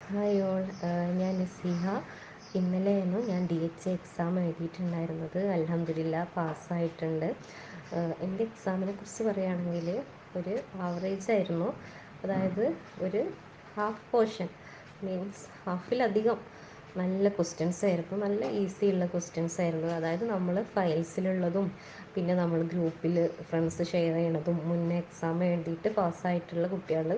hi all ഞാൻ നസീഹ ഇന്നലെയായിരുന്നു ഞാൻ ഡി എച്ച് എക്സാം എഴുതിയിട്ടുണ്ടായിരുന്നത് അലഹമില്ല പാസ്സായിട്ടുണ്ട് എൻ്റെ എക്സാമിനെ കുറിച്ച് പറയുകയാണെങ്കിൽ ഒരു ആവറേജ് ആയിരുന്നു അതായത് ഒരു ഹാഫ് പോർഷൻ മീൻസ് ഹാഫിലധികം നല്ല ക്വസ്റ്റ്യൻസ് ആയിരുന്നു നല്ല ഈസി ഉള്ള ക്വസ്റ്റ്യൻസ് ആയിരുന്നു അതായത് നമ്മൾ ഫയൽസിലുള്ളതും പിന്നെ നമ്മൾ ഗ്രൂപ്പിൽ ഫ്രണ്ട്സ് ഷെയർ ചെയ്യണതും മുന്നേ എക്സാം എഴുതിയിട്ട് പാസ്സായിട്ടുള്ള കുട്ടികൾ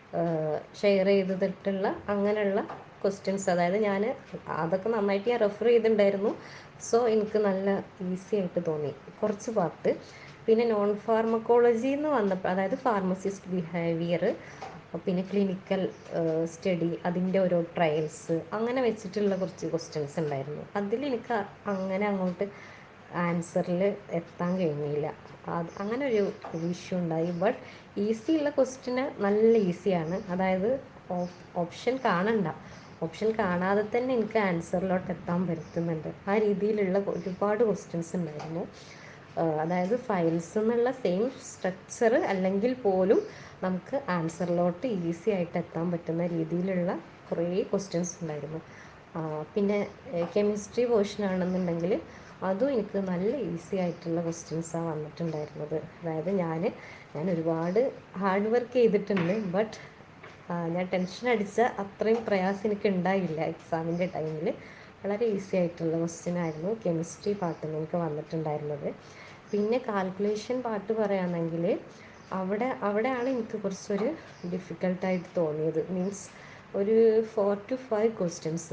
ഷെയർ ചെയ്തിട്ടുള്ള അങ്ങനെയുള്ള ക്വസ്റ്റ്യൻസ് അതായത് ഞാൻ അതൊക്കെ നന്നായിട്ട് ഞാൻ റെഫർ ചെയ്തിട്ടുണ്ടായിരുന്നു സോ എനിക്ക് നല്ല ഈസി ആയിട്ട് തോന്നി കുറച്ച് പാർട്ട് പിന്നെ നോൺ ഫാർമക്കോളജി എന്ന് വന്നപ്പോൾ അതായത് ഫാർമസിസ്റ്റ് ബിഹേവിയർ പിന്നെ ക്ലിനിക്കൽ സ്റ്റഡി അതിൻ്റെ ഓരോ ട്രയൽസ് അങ്ങനെ വെച്ചിട്ടുള്ള കുറച്ച് ക്വസ്റ്റ്യൻസ് ഉണ്ടായിരുന്നു അതിൽ എനിക്ക് അങ്ങനെ അങ്ങോട്ട് ആൻസറിൽ എത്താൻ കഴിഞ്ഞില്ല അത് അങ്ങനെ ഒരു ഇഷ്യൂ ഉണ്ടായി ബട്ട് ഈസി ഉള്ള ക്വസ്റ്റിന് നല്ല ഈസിയാണ് അതായത് ഓപ്ഷൻ കാണണ്ട ഓപ്ഷൻ കാണാതെ തന്നെ എനിക്ക് ആൻസറിലോട്ട് എത്താൻ പറ്റുന്നുണ്ട് ആ രീതിയിലുള്ള ഒരുപാട് ക്വസ്റ്റ്യൻസ് ഉണ്ടായിരുന്നു അതായത് ഫയൽസ് എന്നുള്ള സെയിം സ്ട്രക്ചർ അല്ലെങ്കിൽ പോലും നമുക്ക് ആൻസറിലോട്ട് ഈസി ആയിട്ട് എത്താൻ പറ്റുന്ന രീതിയിലുള്ള കുറേ ക്വസ്റ്റ്യൻസ് ഉണ്ടായിരുന്നു പിന്നെ കെമിസ്ട്രി പോർഷൻ ആണെന്നുണ്ടെങ്കിൽ അതും എനിക്ക് നല്ല ഈസി ആയിട്ടുള്ള ക്വസ്റ്റ്യൻസാണ് വന്നിട്ടുണ്ടായിരുന്നത് അതായത് ഞാൻ ഞാൻ ഒരുപാട് ഹാർഡ് വർക്ക് ചെയ്തിട്ടുണ്ട് ബട്ട് ഞാൻ ടെൻഷൻ അടിച്ച അത്രയും പ്രയാസം എനിക്ക് ഉണ്ടായില്ല എക്സാമിൻ്റെ ടൈമിൽ വളരെ ഈസി ആയിട്ടുള്ള ക്വസ്റ്റ്യൻ ആയിരുന്നു കെമിസ്ട്രി പാർട്ടിൽ നിന്ന് എനിക്ക് വന്നിട്ടുണ്ടായിരുന്നത് പിന്നെ കാൽക്കുലേഷൻ പാർട്ട് പറയുകയാണെങ്കിൽ അവിടെ അവിടെയാണ് എനിക്ക് കുറച്ചൊരു ഡിഫിക്കൽട്ടായിട്ട് തോന്നിയത് മീൻസ് ഒരു ഫോർ ടു ഫൈവ് ക്വസ്റ്റ്യൻസ്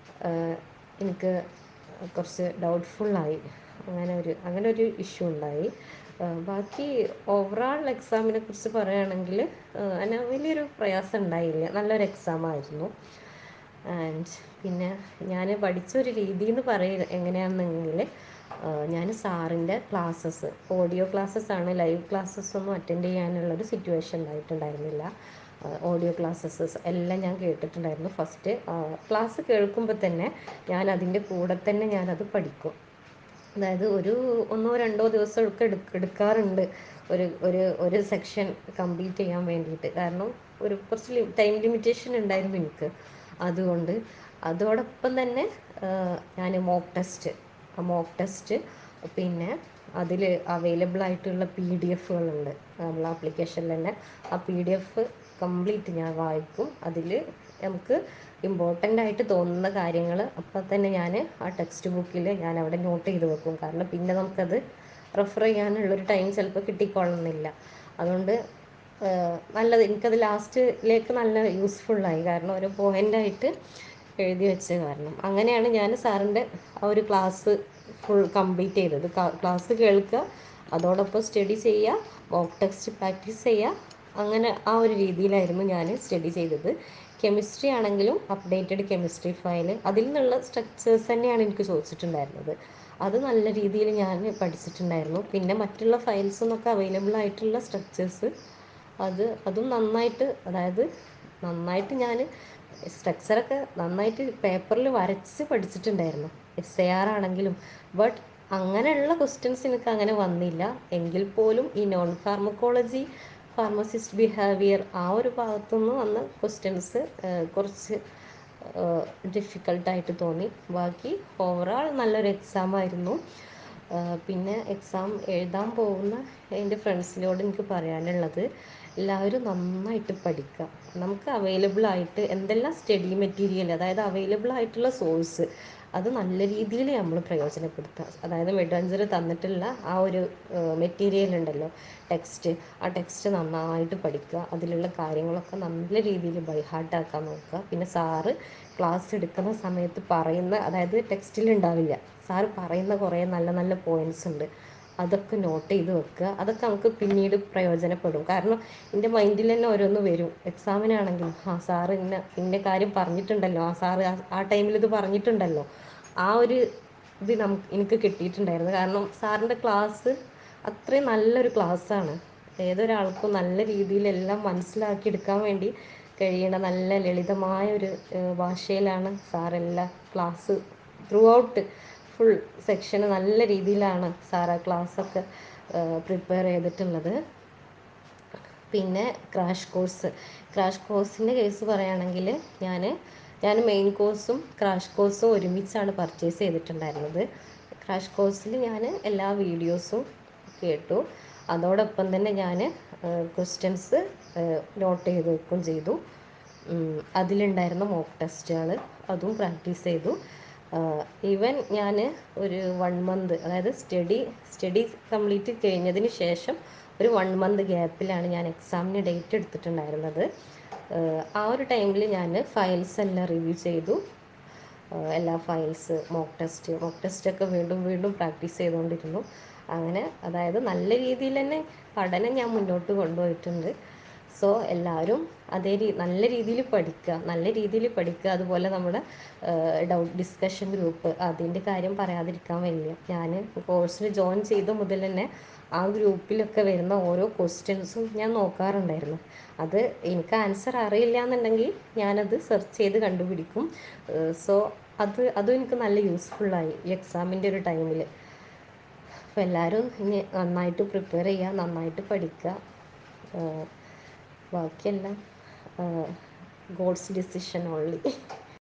എനിക്ക് കുറച്ച് ഡൗട്ട്ഫുള്ളായി അങ്ങനെ ഒരു അങ്ങനെ ഒരു ഇഷ്യൂ ഉണ്ടായി ബാക്കി ഓവറാൾ എക്സാമിനെ കുറിച്ച് പറയുകയാണെങ്കിൽ അതിന് വലിയൊരു പ്രയാസം ഉണ്ടായില്ല നല്ലൊരു എക്സാം ആയിരുന്നു ആൻഡ് പിന്നെ ഞാൻ പഠിച്ചൊരു രീതി എന്ന് പറയുക എങ്ങനെയാണെന്നെങ്കിൽ ഞാൻ സാറിൻ്റെ ക്ലാസ്സസ് ഓഡിയോ ക്ലാസ്സസ് ആണ് ലൈവ് ക്ലാസ്സസ് ഒന്നും അറ്റൻഡ് ചെയ്യാനുള്ളൊരു സിറ്റുവേഷൻ ഉണ്ടായിട്ടുണ്ടായിരുന്നില്ല ഓഡിയോ ക്ലാസ്സസ് എല്ലാം ഞാൻ കേട്ടിട്ടുണ്ടായിരുന്നു ഫസ്റ്റ് ക്ലാസ് കേൾക്കുമ്പോൾ തന്നെ ഞാൻ അതിൻ്റെ കൂടെ തന്നെ ഞാനത് പഠിക്കും അതായത് ഒരു ഒന്നോ രണ്ടോ ദിവസമൊക്കെ എടുക്കാറുണ്ട് ഒരു ഒരു ഒരു സെക്ഷൻ കംപ്ലീറ്റ് ചെയ്യാൻ വേണ്ടിയിട്ട് കാരണം ഒരു കുറച്ച് ടൈം ലിമിറ്റേഷൻ ഉണ്ടായിരുന്നു എനിക്ക് അതുകൊണ്ട് അതോടൊപ്പം തന്നെ ഞാൻ മോക്ക് ടെസ്റ്റ് മോക്ക് ടെസ്റ്റ് പിന്നെ അതിൽ അവൈലബിൾ ആയിട്ടുള്ള പി ഡി എഫുകളുണ്ട് നമ്മൾ ആപ്ലിക്കേഷനിൽ തന്നെ ആ പി ഡി എഫ് കംപ്ലീറ്റ് ഞാൻ വായിക്കും അതിൽ നമുക്ക് ഇമ്പോർട്ടൻ്റ് ആയിട്ട് തോന്നുന്ന കാര്യങ്ങൾ അപ്പം തന്നെ ഞാൻ ആ ടെക്സ്റ്റ് ബുക്കിൽ ഞാൻ അവിടെ നോട്ട് ചെയ്ത് വെക്കും കാരണം പിന്നെ നമുക്കത് റെഫർ ചെയ്യാനുള്ളൊരു ടൈം ചിലപ്പോൾ കിട്ടിക്കൊള്ളുന്നില്ല അതുകൊണ്ട് നല്ലത് എനിക്കത് ലാസ്റ്റിലേക്ക് നല്ല യൂസ്ഫുള്ളായി കാരണം ഒരു പോയിൻ്റായിട്ട് എഴുതി വെച്ച കാരണം അങ്ങനെയാണ് ഞാൻ സാറിൻ്റെ ആ ഒരു ക്ലാസ് ഫുൾ കംപ്ലീറ്റ് ചെയ്തത് ക്ലാസ് കേൾക്കുക അതോടൊപ്പം സ്റ്റഡി ചെയ്യുക മോക്ക് ടെക്സ്റ്റ് പ്രാക്ടീസ് ചെയ്യുക അങ്ങനെ ആ ഒരു രീതിയിലായിരുന്നു ഞാൻ സ്റ്റഡി ചെയ്തത് കെമിസ്ട്രി ആണെങ്കിലും അപ്ഡേറ്റഡ് കെമിസ്ട്രി ഫയൽ അതിൽ നിന്നുള്ള സ്ട്രക്ചേഴ്സ് തന്നെയാണ് എനിക്ക് ചോദിച്ചിട്ടുണ്ടായിരുന്നത് അത് നല്ല രീതിയിൽ ഞാൻ പഠിച്ചിട്ടുണ്ടായിരുന്നു പിന്നെ മറ്റുള്ള ഫയൽസ് എന്നൊക്കെ അവൈലബിൾ ആയിട്ടുള്ള സ്ട്രക്ചേഴ്സ് അത് അതും നന്നായിട്ട് അതായത് നന്നായിട്ട് ഞാൻ സ്ട്രക്ചറൊക്കെ നന്നായിട്ട് പേപ്പറിൽ വരച്ച് പഠിച്ചിട്ടുണ്ടായിരുന്നു എസ് എ ആർ ആണെങ്കിലും ബട്ട് അങ്ങനെയുള്ള ക്വസ്റ്റ്യൻസ് എനിക്ക് അങ്ങനെ വന്നില്ല എങ്കിൽ പോലും ഈ നോൺ ഫാർമക്കോളജി ഫാർമസിസ്റ്റ് ബിഹേവിയർ ആ ഒരു ഭാഗത്തുനിന്ന് വന്ന ക്വസ്റ്റ്യൻസ് കുറച്ച് ഡിഫിക്കൽട്ടായിട്ട് തോന്നി ബാക്കി ഓവറാൾ നല്ലൊരു എക്സാം ആയിരുന്നു പിന്നെ എക്സാം എഴുതാൻ പോകുന്ന എൻ്റെ ഫ്രണ്ട്സിനോട് എനിക്ക് പറയാനുള്ളത് എല്ലാവരും നന്നായിട്ട് പഠിക്കുക നമുക്ക് അവൈലബിൾ ആയിട്ട് എന്തെല്ലാം സ്റ്റഡി മെറ്റീരിയൽ അതായത് അവൈലബിൾ ആയിട്ടുള്ള സോഴ്സ് അത് നല്ല രീതിയിൽ നമ്മൾ പ്രയോജനപ്പെടുത്തുക അതായത് മെഡഞ്ചർ തന്നിട്ടുള്ള ആ ഒരു മെറ്റീരിയൽ ഉണ്ടല്ലോ ടെക്സ്റ്റ് ആ ടെക്സ്റ്റ് നന്നായിട്ട് പഠിക്കുക അതിലുള്ള കാര്യങ്ങളൊക്കെ നല്ല രീതിയിൽ ബൈ ഹാർട്ടാക്കാൻ നോക്കുക പിന്നെ സാറ് ക്ലാസ് എടുക്കുന്ന സമയത്ത് പറയുന്ന അതായത് ടെക്സ്റ്റിൽ ഉണ്ടാവില്ല സാറ് പറയുന്ന കുറേ നല്ല നല്ല പോയിൻറ്റ്സ് ഉണ്ട് അതൊക്കെ നോട്ട് ചെയ്ത് വെക്കുക അതൊക്കെ നമുക്ക് പിന്നീട് പ്രയോജനപ്പെടും കാരണം എൻ്റെ മൈൻഡിൽ തന്നെ ഓരോന്ന് വരും എക്സാമിനാണെങ്കിലും ആ സാറ് ഇന്ന ഇന്ന കാര്യം പറഞ്ഞിട്ടുണ്ടല്ലോ ആ സാറ് ആ ടൈമിൽ ഇത് പറഞ്ഞിട്ടുണ്ടല്ലോ ആ ഒരു ഇത് നമുക്ക് എനിക്ക് കിട്ടിയിട്ടുണ്ടായിരുന്നു കാരണം സാറിൻ്റെ ക്ലാസ് അത്രയും നല്ലൊരു ക്ലാസ്സാണ് ഏതൊരാൾക്കും നല്ല രീതിയിൽ എല്ലാം മനസ്സിലാക്കി എടുക്കാൻ വേണ്ടി കഴിയണ നല്ല ലളിതമായ ഒരു ഭാഷയിലാണ് സാറെല്ലാം ക്ലാസ് ത്രൂ ഔട്ട് ഫുൾ സെക്ഷന് നല്ല രീതിയിലാണ് സാർ ആ ക്ലാസ്സൊക്കെ പ്രിപ്പയർ ചെയ്തിട്ടുള്ളത് പിന്നെ ക്രാഷ് കോഴ്സ് ക്രാഷ് കോഴ്സിൻ്റെ കേസ് പറയുകയാണെങ്കിൽ ഞാൻ ഞാൻ മെയിൻ കോഴ്സും ക്രാഷ് കോഴ്സും ഒരുമിച്ചാണ് പർച്ചേസ് ചെയ്തിട്ടുണ്ടായിരുന്നത് ക്രാഷ് കോഴ്സിൽ ഞാൻ എല്ലാ വീഡിയോസും കേട്ടു അതോടൊപ്പം തന്നെ ഞാൻ ക്വസ്റ്റ്യൻസ് നോട്ട് ചെയ്ത് വെക്കുകയും ചെയ്തു അതിലുണ്ടായിരുന്ന മോക്ക് ടെസ്റ്റുകൾ അതും പ്രാക്ടീസ് ചെയ്തു ഈവൻ ഞാൻ ഒരു വൺ മന്ത് അതായത് സ്റ്റഡി സ്റ്റഡി കംപ്ലീറ്റ് കഴിഞ്ഞതിന് ശേഷം ഒരു വൺ മന്ത് ഗ്യാപ്പിലാണ് ഞാൻ എക്സാമിന് ഡേറ്റ് എടുത്തിട്ടുണ്ടായിരുന്നത് ആ ഒരു ടൈമിൽ ഞാൻ ഫയൽസ് എല്ലാം റിവ്യൂ ചെയ്തു എല്ലാ ഫയൽസ് മോക്ക് ടെസ്റ്റ് മോക്ക് ടെസ്റ്റൊക്കെ വീണ്ടും വീണ്ടും പ്രാക്ടീസ് ചെയ്തുകൊണ്ടിരുന്നു അങ്ങനെ അതായത് നല്ല രീതിയിൽ തന്നെ പഠനം ഞാൻ മുന്നോട്ട് കൊണ്ടുപോയിട്ടുണ്ട് സോ എല്ലാവരും അതേ രീ നല്ല രീതിയിൽ പഠിക്കുക നല്ല രീതിയിൽ പഠിക്കുക അതുപോലെ നമ്മുടെ ഡൗട്ട് ഡിസ്കഷൻ ഗ്രൂപ്പ് അതിൻ്റെ കാര്യം പറയാതിരിക്കാൻ വയ്യ ഞാൻ കോഴ്സിൽ ജോയിൻ ചെയ്ത മുതൽ തന്നെ ആ ഗ്രൂപ്പിലൊക്കെ വരുന്ന ഓരോ ക്വസ്റ്റ്യൻസും ഞാൻ നോക്കാറുണ്ടായിരുന്നു അത് എനിക്ക് ആൻസർ അറിയില്ല എന്നുണ്ടെങ്കിൽ ഞാനത് സെർച്ച് ചെയ്ത് കണ്ടുപിടിക്കും സോ അത് അതും എനിക്ക് നല്ല യൂസ്ഫുള്ളായി ഈ എക്സാമിൻ്റെ ഒരു ടൈമിൽ അപ്പോൾ എല്ലാവരും ഇനി നന്നായിട്ട് പ്രിപ്പയർ ചെയ്യുക നന്നായിട്ട് പഠിക്കുക ബാക്കിയെല്ലാം ഗോഡ്സ് ഡിസിഷൻ ഓൺലി